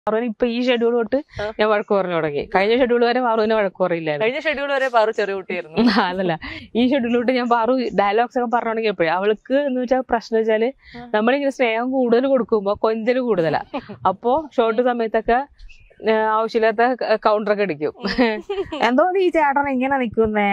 പാറുവിന് ഇപ്പൊ ഈ ഷെഡ്യൂൾ തൊട്ട് ആ. ഞാൻ വഴക്ക് പറഞ്ഞു തുടങ്ങി കഴിഞ്ഞ ഷെഡ്യൂൾ വരെ പാറുവിനെ വഴക്ക് പറയില്ലായിരുന്നു കഴിഞ്ഞ ഷെഡ്യൂൾ വരെ പാറു ചെറിയ കുട്ടിയായിരുന്നു അതല്ല ഈ ഷെഡ്യൂൾ തൊട്ട് ഞാൻ പാറു ഡയലോഗ്സ് ഒക്കെ പറഞ്ഞു തുടങ്ങിയപ്പോഴേ അവൾക്ക് എന്ന് വെച്ചാൽ പ്രശ്നം വെച്ചാല് ആ. നമ്മളിങ്ങനെ സ്നേഹം കൂടുതൽ കൊടുക്കുമ്പോ കൊഞ്ചല് കൂടുതലാ അപ്പോ ഷോർട്ട് സമയത്തൊക്കെ ആ, ആവശ്യമില്ലാത്ത കൗണ്ടറൊക്കെ അടിക്കും എന്തോ ഈ ചേട്ടൻ ഇങ്ങനെ നിക്കുന്നേ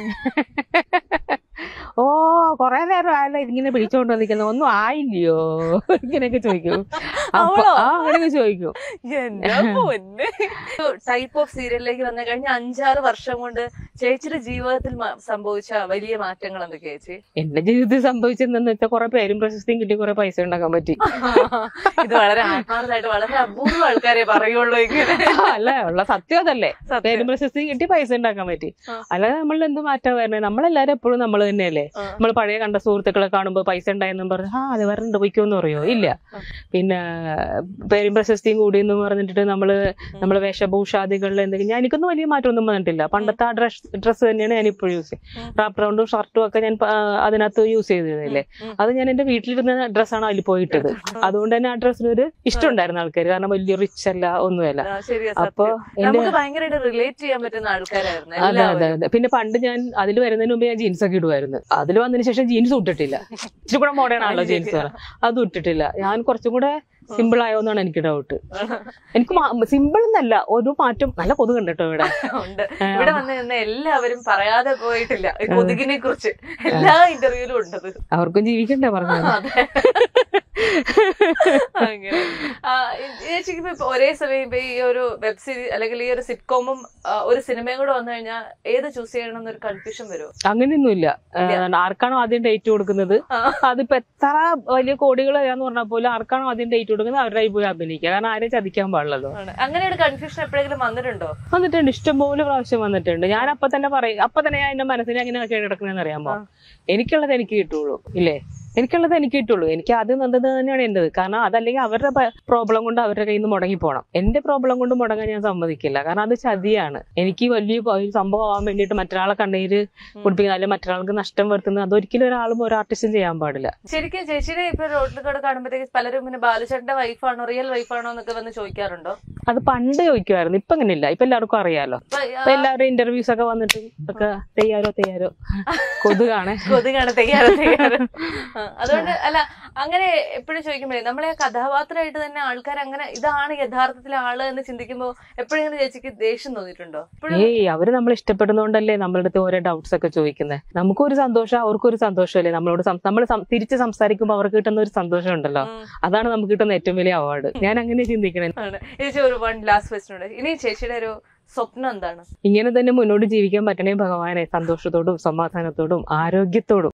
ഓ കൊറേ നേരം ആയല്ലോ ഇതിങ്ങനെ പിടിച്ചോണ്ട് നിൽക്കുന്നത് ഒന്നും ആയില്ലയോ ഇങ്ങനെയൊക്കെ ചോദിക്കും അപ്പൊ അവളോ? ആ അങ്ങനെയൊക്കെ ചോദിക്കും എന്റെ പൊന്നെ ടൈപ്പ് ഓഫ് സീരിയലിലേക്ക് വന്നു കഴിഞ്ഞ അഞ്ചാറ് വർഷം കൊണ്ട് ചേച്ചിയുടെ ജീവിതത്തിൽ മ- സംഭവിച്ച വലിയ മാറ്റങ്ങൾ എന്തൊക്കെയാ ചേച്ചി എന്റെ ജീവിതത്തിൽ സംഭവിച്ചെന്തെന്ന് വെച്ചാൽ കുറെ പേരും പ്രശസ്തിയും കിട്ടി കുറെ പൈസ ഉണ്ടാക്കാൻ പറ്റി ഇത് വളരെ ആത്മാർത്ഥമായിട്ട് വളരെ അപൂർവ ആൾക്കാരെ പറയുള്ളൂ ഇങ്ങനെ അല്ല ഉള്ള സത്യം അതല്ലേ സത്യം. പേരും പ്രശസ്തി കിട്ടി പൈസ ഉണ്ടാക്കാൻ പറ്റി ആ. അല്ലാതെ നമ്മൾ എന്ത് മാറ്റാ വരുന്നത് നമ്മളെല്ലാരും എപ്പോഴും നമ്മൾ തന്നെയല്ലേ ആ. നമ്മൾ പഴയ കണ്ട സുഹൃത്തുക്കളെ കാണുമ്പോ പൈസ ഉണ്ടായെന്നും പറഞ്ഞു ആ അത് വരണ്ട് പൊയ്ക്കോന്ന് പറയോ ഇല്ല ആ. പിന്നെ പേരും പ്രശസ്തിയും കൂടി എന്ന് പറഞ്ഞിട്ട് നമ്മള് നമ്മള് വേഷഭൂഷാദികളിൽ എന്തെങ്കിലും ഞാൻ എനിക്കൊന്നും വലിയ മാറ്റമൊന്നും വന്നിട്ടില്ല പണ്ടത്തെ ആ ഡ്രസ് ഡ്രസ്സ് തന്നെയാണ് ഞാൻ ഇപ്പോൾ യൂസ് ഉം. ചെയ്യുന്നത് റാപ്പ് റൗണ്ടും ഷർട്ടും ഒക്കെ ഞാൻ പ- അതിനകത്ത് യൂസ് ചെയ്തിരുന്നില്ലേ ഉം. അത് ഞാൻ എന്റെ വീട്ടിലിരുന്ന ഡ്രസ്സാണ് അതിൽ പോയിട്ടത് അതുകൊണ്ട് തന്നെ ആ ഡ്രസ്സിനൊരു ഇഷ്ടമുണ്ടായിരുന്ന ആൾക്കാർ കാരണം വലിയ റിച്ച് അല്ല ഒന്നുമല്ല ആ, ശരിയാ അപ്പൊ സത്യം എന്റെ നമുക്ക് ഭയങ്കരമായിട്ട് റിലേറ്റ് ചെയ്യാൻ പറ്റുന്ന ആൾക്കാരായിരുന്നു അതെ അതെ എല്ലാവരും അതെ പിന്നെ പണ്ട് ഞാൻ അതിൽ വരുന്നതിന് മുമ്പ് ഞാൻ ജീൻസ് ഒക്കെ ഇടുമായിരുന്നു അതിൽ വന്നതിന് ശേഷം ജീൻസ് ഇട്ടിട്ടില്ല ഇച്ചിരി കൂടെ മോഡേൺ ആണല്ലോ അത് ജീൻസ് ശരിയാ. അതും ഇട്ടിട്ടില്ല ഞാൻ കുറച്ചും കൂടെ സിമ്പിൾ ആയോ എന്നാണ് എനിക്ക് ഡൗട്ട് എനിക്ക് സിമ്പിൾ എന്നല്ല ഒരു മാറ്റം നല്ല കൊതുക് ഉണ്ട് കേട്ടോ ഇവിടെ ഉണ്ട് ഇവിടെ വന്ന് നിന്ന് എല്ലാവരും പറയാതെ പോയിട്ടില്ല ഈ കൊതുകിനെ കുറിച്ച് എല്ലാ ഇന്റർവ്യൂലും ഉണ്ടത് അവർക്കും ജീവിക്കണ്ടേ പറഞ്ഞു അതെ അങ്ങനെ ആ, ചേച്ചിക്ക് ഇപ്പൊ ഒരേ സമയം ഇപ്പൊ ഈ ഒരു വെബ് സീരീസ് അല്ലെങ്കിൽ ഈ ഒരു സിറ്റ്കോമും ഒരു സിനിമയും കൂടെ വന്നു കഴിഞ്ഞാൽ ഏത് ചൂസ് ചെയ്യണം എന്നൊരു കൺഫ്യൂഷൻ വരുമോ അങ്ങനെയൊന്നുമില്ല ഏഹ്, ആർക്കാണോ ആദ്യം ഡേറ്റ് കൊടുക്കുന്നത് അതിപ്പോ എത്ര വലിയ കോടികൾ എന്ന് പറഞ്ഞാൽ പോലും ആർക്കാണോ ആദ്യം ഡേറ്റ് കൊടുക്കുന്നത് അവരുടെ കയ്യിൽ പോയി അഭിനയിക്കുക കാരണം ആരെയും ചതിക്കാൻ പാടില്ലല്ലോ അങ്ങനെ ഒരു കൺഫ്യൂഷൻ എപ്പോഴെങ്കിലും വന്നിട്ടുണ്ടോ വന്നിട്ടുണ്ട് ഇഷ്ടംപോലെ പ്രാവശ്യം വന്നിട്ടുണ്ട് ഞാൻ അപ്പൊ തന്നെ പറയും അപ്പൊ തന്നെ ഞാൻ എന്റെ മനസ്സിൽ എങ്ങനെ കിടക്കണെന്ന് അറിയാമോ ആ. എനിക്കുള്ളത് എനിക്ക് കിട്ടുള്ളൂ ഇല്ലേ എനിക്കുള്ളത് എനിക്ക് കിട്ടുള്ളൂ എനിക്ക് അത് നല്ലത് തന്നെയാണ് എന്റേത് കാരണം അതല്ലെങ്കിൽ അവരുടെ പ്രോബ്ലം കൊണ്ട് അവരുടെ കയ്യിൽ നിന്ന് മുടങ്ങി പോകണം എന്റെ പ്രോബ്ലം കൊണ്ട് മുടങ്ങാൻ ഞാൻ സമ്മതിക്കില്ല കാരണം അത് ചതിയാണ് എനിക്ക് വലിയ പ- ഒരു സംഭവം ആവാൻ വേണ്ടിയിട്ട് മറ്റൊരാളെ കണ്ണീര് കുടിപ്പിക്കുന്ന അല്ലെങ്കിൽ മറ്റൊരാൾക്ക് നഷ്ടം വരുത്തുന്നത് അതൊരിക്കലും ഒരാളും ഒരു ആർട്ടിസ്റ്റും ചെയ്യാൻ പാടില്ല ശരിക്കും ചേച്ചിയുടെ ഇപ്പൊ റോഡിൽ കൂടെ കാണുമ്പോഴത്തേക്ക് പലരും പിന്നെ ബാലുചേട്ടന്റെ വൈഫാണോ റിയൽ വൈഫാണോ എന്നൊക്കെ വന്ന് ചോദിക്കാറുണ്ടോ അത് പണ്ട് ചോദിക്കുമായിരുന്നു ഇപ്പൊ അങ്ങനെയില്ല ഇപ്പൊ എല്ലാവർക്കും അറിയാലോ അപ്പൊ, ആ, ഇപ്പൊ എല്ലാവരും ഇന്റർവ്യൂസ് ഒക്കെ വന്നിട്ട് ഒക്കെ തെയ്യാരോ തെയ്യാരോ കൊതുകാണ് കൊതുകാണ് തയ്യാറ് തയ്യാറ് ആ, അതുകൊണ്ട് അല്ല അങ്ങനെ എപ്പോഴും ചോദിക്കുമ്പോഴേ നമ്മളെ ആ കഥാപാത്രമായിട്ട് തന്നെ ആൾക്കാർ അങ്ങനെ ഇതാണ് യഥാർത്ഥത്തിലെ ആള് എന്ന് ചിന്തിക്കുമ്പോ എപ്പോഴെങ്കിലും ചേച്ചിക്ക് ദേഷ്യം തോന്നിയിട്ടുണ്ടോ എപ്പോഴും ഏയ് അവര് നമ്മൾ ഇഷ്ടപ്പെടുന്നോണ്ടല്ലേ നമ്മളുടെ അടുത്ത് ഓരോ ഡൗട്ട്സ് ഒക്കെ ചോദിക്കുന്നത് നമുക്കൊരു സന്തോഷം അവർക്കും ഒരു സന്തോഷമല്ലേ നമ്മളോട് നമ്മൾ തിരിച്ച് സംസാരിക്കുമ്പോൾ അവർക്ക് കിട്ടുന്ന ഒരു സന്തോഷം ഉണ്ടല്ലോ ഉം. അതാണ് നമുക്ക് കിട്ടുന്ന ഏറ്റവും വലിയ അവാർഡ് ഞാൻ അങ്ങനെ ചിന്തിക്കണേ ആണ് ചേച്ചി ഒരു വൺ ലാസ്റ്റ് ക്വസ്റ്റൻ ഉണ്ട് ഇനി ചേച്ചിയുടെ ഒരു സ്വപ്നം എന്താണ് ഇങ്ങനെ തന്നെ മുന്നോട്ട് ജീവിക്കാൻ പറ്റണേ ഭഗവാനെ സന്തോഷത്തോടും സമാധാനത്തോടും ആരോഗ്യത്തോടും